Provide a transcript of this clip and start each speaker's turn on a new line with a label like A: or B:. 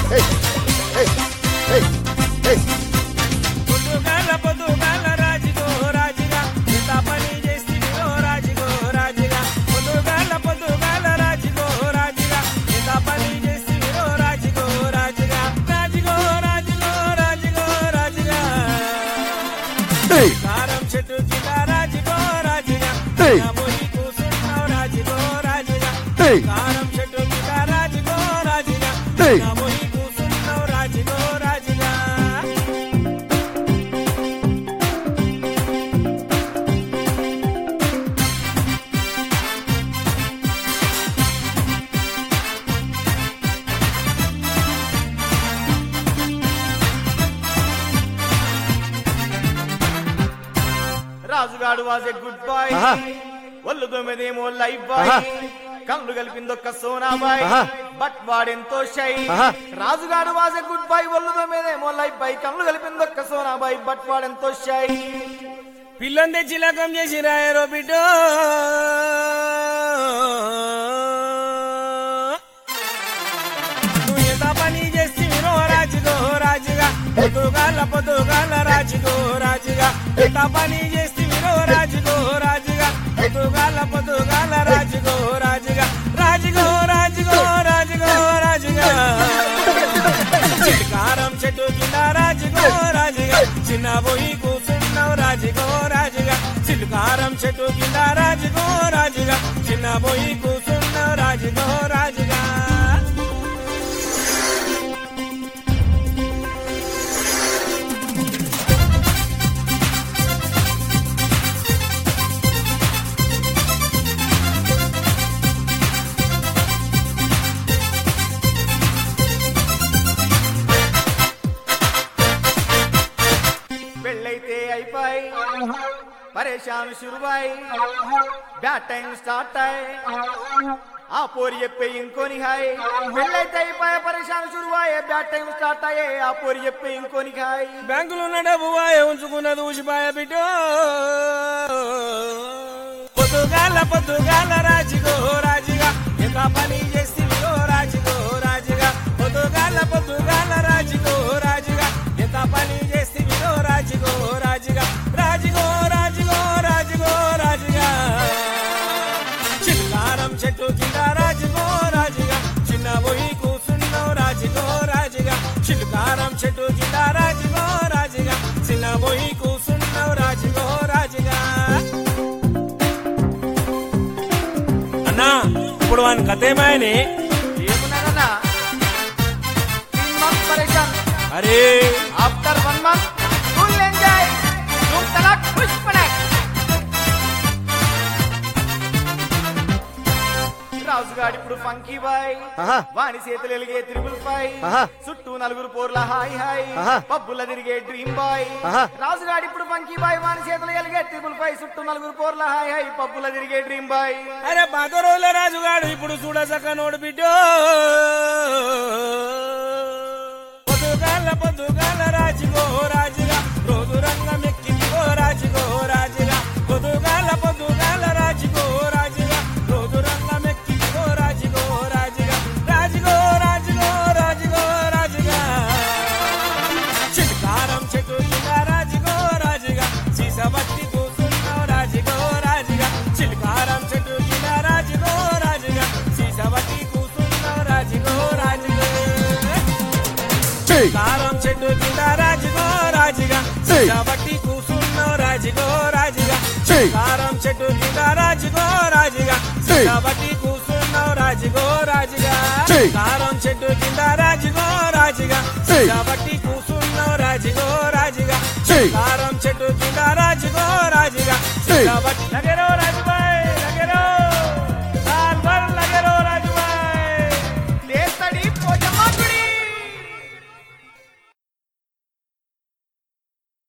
A: పొద్దుగాల పొద్దుగాల రాజుగో రాజుగా ఇంత పని చేస్తివిరో రాజుగో రాజుగా పొద్దుగాల పొద్దుగాల రాజుగో రాజుగా ఇంత పని చేస్తివిరో రాజుగో రాజుగా రాజుగో రాజుగో రాజుగో రాజుగా కారం చెట్టు కింద రాజుగో రాజుగా
B: Hey.
A: నా పోయి కూసున్నావు రాజుగో రాజుగా
B: Hey.
A: కారం చెట్టు కింద రాజుగో రాజుగా
B: Hey.
A: నా పోయి కూసున్నావు రాజుగో రాజుగా
C: రాజుగాడు వాజ్ ఎ గుడ్ బాయ్
B: ఆహా.
C: ఒళ్ళు తొమ్మిదేమో లైఫ్ బాయ్
B: ఆహా.
C: కళ్ళు కలిపిందొక్క సోనా బాయ్
B: ఆహా.
C: బట్ వాడెంతో షై
B: ఆహా.
C: రాజుగాడు వాజ్ ఎ గుడ్ బాయ్ ఒళ్ళు తొమ్మిదేమో లైఫ్ బాయ్ కళ్ళు కలిపిందొక్క సోనా బాయ్ బట్ వాడెంతో షై
A: పిల్లని తెచ్చి లకం చేసి రాయరో బిడ్డో నువ్వు ఎంత పని చేసి రాజుగో రాజుగా పొద్దుగాల పొద్దుగాల రాజుగో రాజుగా ఎంత పని చేసి రాజుగో రాజుగా పొద్దుగాల పొద్దుగాల రాజుగో రాజుగా రాజుగో రాజుగో రాజుగో రాజుగా చిట్కారం చెట్టు కింద రాజుగో రాజుగా చిన్న పోయి కూర్చున్నావు రాజుగో రాజుగా చిల్కారం చెట్టు కింద రాజుగో రాజుగా చిన్న పోయి కూర్చున్నావు రాజుగో రాజుగా
C: పెళ్ళైతే అయిపోయి పరేషాన్ షురుబాయ్ బ్యాట్ టైం స్టార్ట్ అయ్యి ఆ పోరి చెప్పే ఇంకోని హాయ్ పెళ్ళైతే అయిపోయి పరేషాన్ షురుబాయ్ బ్యాట్ టైం స్టార్ట్ అయ్యే ఆ పోరి చెప్పే ఇంకోని హాయ్
A: బ్యాంకులో ఉన్న డబ్బు వాయ ఉంచుకున్నది ఊసిపాయ బిడ్డో పొద్దుగాల పొద్దుగాల రాజుగో రాజుగా ఎంత పని చేస్తివిరో రాజుగో రాజుగా పొద్దుగాల పొద్దుగాల రాజుగో రాజుగా ఎంత పని చేస్తివిరో రాజుగో రాజుగా రాజుగో రాజుగో రాజుగో రాజుగా చిల్లారం చెట్టు కింద రాజుగో రాజుగా చిన్న పోయి కూసున్నావు రాజుగో రాజుగా చిల్కారం చెట్టు కింద రాజుగో రాజుగా చిన్న పోయి కూసున్నావు రాజుగో రాజుగా అన్నా ఇప్పుడు వాని కథ ఏమాయని
C: ఏమున్నానన్నా త్రీ మంత్ పరేషాన్
A: అరే
C: after one month full enjoy ధూమ్ తలాక్ పుష్ పడాక్ రాజుగాడి ఇప్పుడు ఫంకీ బాయ్
B: ఆహా.
C: వాణి చేతులు ఎలిగే త్రిపుల్ ఫైవ్
B: ఆహా.
C: చుట్టూ నలుగురు పోర్ల హాయ్ హాయ్
B: ఆహా.
C: పబ్బుల తిరిగే డ్రీమ్ బాయ్
B: ఆహా.
C: రాజుగాడి ఇప్పుడు ఫంకీ బాయ్ వాణి చేతులు ఎలిగే త్రిపుల్ ఫైవ్ చుట్టూ నలుగురు పోర్ల హాయ్ హాయ్ పబ్బుల తిరిగే డ్రీమ్ బాయ్
A: అరే పాత రోజుల రాజుగాడు ఇప్పుడు చూడసక నోడు బిడ్డో పొద్దుగాల పొద్దుగాల రాజుగో రాజుగా రోజు రంగం ఎక్కిందిగో రాజుగో రాజుగా పొద్దుగాల పొద్దుగాల రాజుగో రాజుగా రోజు రంగం ఎక్కిందిగో రాజుగో రాజుగా రాజుగో రాజుగో రాజుగో రాజుగా చిట్కారం చెట్టు కింద రాజుగో రాజుగా సీసబట్టి కూర్చున్నావు రాజుగో రాజుగా చిల్కారం చెట్టు కింద రాజుగో రాజుగా సీసబట్టి కూర్చున్నావు రాజుగో రాజుగా కారం చెట్టు కింద రాజుగో రాజుగా సీసబట్టి కూర్చున్నావు రాజుగో రాజుగా కారం చెట్టు కింద రాజుగో రాజుగా సీసబట్టి కూర్చున్నావు రాజుగో రాజుగా కారం చెట్టు కింద రాజుగో రాజుగా సీసబట్టి కూర్చున్నావు రాజుగో రాజుగా కారం చెట్టు కింద రాజుగో రాజుగా సీసబట్టి నగరో